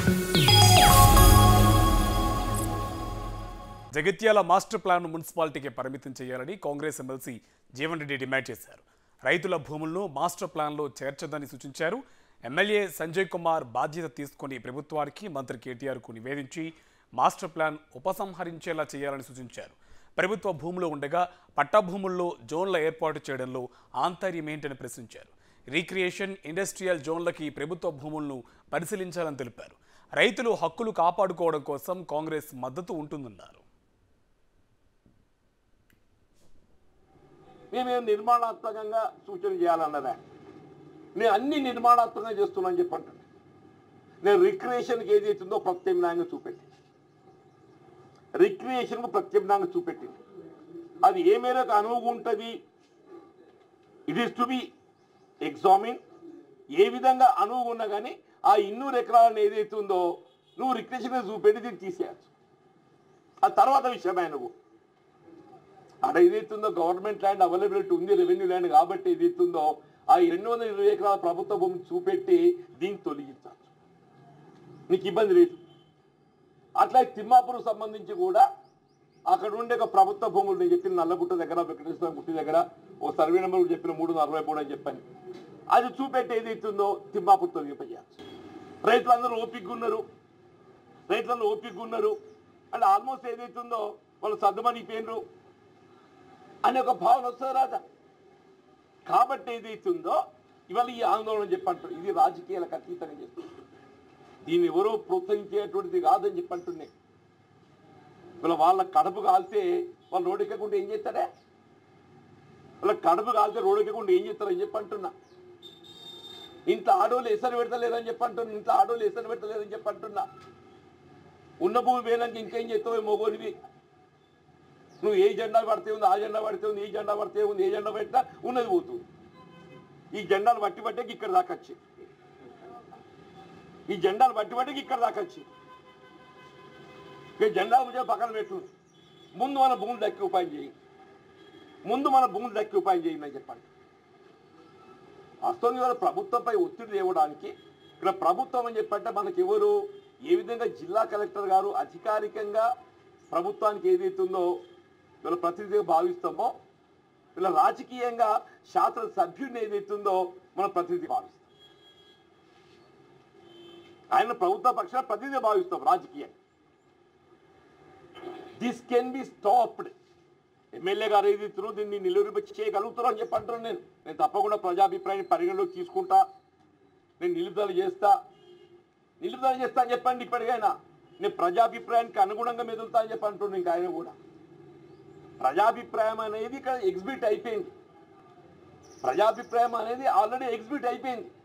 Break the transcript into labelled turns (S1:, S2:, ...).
S1: Jagtial master plan మున్సిపాలిటీకి పరిమితం చేయాలని కాంగ్రెస్ ఎమ్మెల్సీ జీవన్ రెడ్డి డిమాండ్ చేశారు రైతుల భూములను మాస్టర్ ప్లాన్లో చేర్చదని సూచించారు ఎమ్మెల్యే సంజయ్ కుమార్ బాధ్యత తీసుకుని ప్రభుత్వానికి మంత్రి కేటీఆర్కు నివేదించి మాస్టర్ ప్లాన్ ఉపసంహరించేలా చేయాలని సూచించారు ప్రభుత్వ భూములు ఉండగా పట్టా భూముల్లో జోన్ల ఏర్పాటు చేయడంలో ఆంతర్యం ఏంటని ప్రశ్నించారు రీక్రియేషన్ ఇండస్ట్రియల్ జోన్లకి ప్రభుత్వ భూములను పరిశీలించాలని తెలిపారు రైతులు హక్కులు కాపాడుకోవడం కోసం కాంగ్రెస్ మద్దతు ఉంటుందన్నారు
S2: మేమేం నిర్మాణాత్మకంగా సూచన చేయాలన్నదా నేను అన్ని నిర్మాణాత్మకంగా చేస్తున్నాను చెప్పంటాను నేను రిక్రియేషన్కి ఏది అవుతుందో ప్రత్యామ్నాయంగా చూపెట్టి రిక్రియేషన్కు ప్రత్యామ్నాయంగా చూపెట్టింది అది ఏ మేరకు అనువుగా ఉంటుంది it is to be examine ఏ విధంగా అనువుగా ఉన్నా కానీ ఆ ఇన్నూరు ఎకరాలను ఏదైతే ఉందో నువ్వు రిక్రియేషన్ చూపెట్టి దీన్ని తీసేయచ్చు ఆ తర్వాత విషయమే నువ్వు అక్కడ ఏదైతుందో గవర్నమెంట్ ల్యాండ్ అవైలబిలిటీ ఉంది రెవెన్యూ ల్యాండ్ కాబట్టి ఏదైతుందో ఆ రెండు వందల ఇరవై ఎకరాల ప్రభుత్వ భూమిని చూపెట్టి దీన్ని తొలగించచ్చు నీకు ఇబ్బంది లేదు అట్లా తిమ్మాపురం సంబంధించి కూడా అక్కడ ఉండే ఒక ప్రభుత్వ భూములు నేను చెప్పిన నల్లగుట్ట దగ్గర వెంకటేశ్వర గుట్టి దగ్గర ఓ సర్వే నెంబర్ కూడా చెప్పిన మూడు వందల అరవై మూడు అని చెప్పని అది చూపెట్టి ఏదైతుందో తిమ్మాపురం తొలగిపోయాచ్చు రైతులందరూ ఓపికగా ఉన్నారు రైతులందరూ ఓపికగా ఉన్నారు అంటే ఆల్మోస్ట్ ఏదైతుందో వాళ్ళు సర్దుమణిపోయినరు అనే ఒక భావన వస్తుంది రాదా కాబట్టి ఏదైతుందో ఇవాళ ఈ ఆందోళన చెప్పంటారు ఇది రాజకీయాలకు అతీతంగా చేస్తుంది దీన్ని ఎవరో ప్రోత్సహించేటువంటిది కాదని చెప్పంటున్నాయి ఇవాళ వాళ్ళ కడుపు కాలితే వాళ్ళు రోడ్డు ఎక్కకుండా ఏం చేస్తారే వాళ్ళ కడుపు కాలితే రోడ్డు ఎక్కకుండా ఏం చేస్తారని చెప్పంటున్నా ఇంట్లో ఆడోళ్ళు ఎసరు పెడతలేదని చెప్పంటున్నా ఇంట్లో ఆడోళ్ళు ఎసరు పెడతలేదని చెప్పంటున్నా ఉన్న భూమి పోయినాక ఇంకేం చేస్తావు మోగోనివి నువ్వు ఏ జెండా పడితే ఉంది ఆ జెండా పడితే ఉంది ఈ జెండా పడితే ఉంది ఏ జెండా పెట్టినా ఉన్నది పోతుంది ఈ జెండాలు బట్టి పట్టేకి ఇక్కడ దాకా వచ్చి ఈ జెండాలు బట్టి పట్టేకి ఇక్కడ దాకా వచ్చి ఇక జెండా ముందు పక్కన పెట్టు ముందు మన భూములు దక్కి ఉపాయం చేయి ముందు మన భూములు దక్కి ఉపాయం చేయండి అని చెప్పండి వాస్తవం ఇవాళ ప్రభుత్వంపై ఒత్తిడి తేవడానికి ఇక్కడ ప్రభుత్వం అని చెప్పంటే మనకి ఎవరు ఏ విధంగా జిల్లా కలెక్టర్ గారు అధికారికంగా ప్రభుత్వానికి ఏదైతుందో వీళ్ళ ప్రతినిధిగా భావిస్తామో వీళ్ళ రాజకీయంగా శాస్త్ర సభ్యుడిని ఏదైతుందో మనం ప్రతినిధి భావిస్తాం ఆయన ప్రభుత్వ పక్షాన ప్రతినిధి భావిస్తాం రాజకీయంగా this can be stopped MLA గారు ఏది ఇస్తున్నారో దీన్ని నిలువరింప చేయగలుగుతారో అని చెప్పి అంటున్నాను నేను నేను తప్పకుండా ప్రజాభిప్రాయాన్ని పరిగణలోకి తీసుకుంటా నేను నిలుపుదల చేస్తా నిలుపుదల చేస్తా అని చెప్పండి ఇప్పటికైనా నేను ప్రజాభిప్రాయానికి అనుగుణంగా మెదులుతా అని చెప్పి అంటున్నాను ఇంకా ఆయన కూడా ప్రజాభిప్రాయం అనేది ఇక్కడ ఎగ్జిబిట్ అయిపోయింది ప్రజాభిప్రాయం అనేది ఆల్రెడీ ఎగ్జిబిట్ అయిపోయింది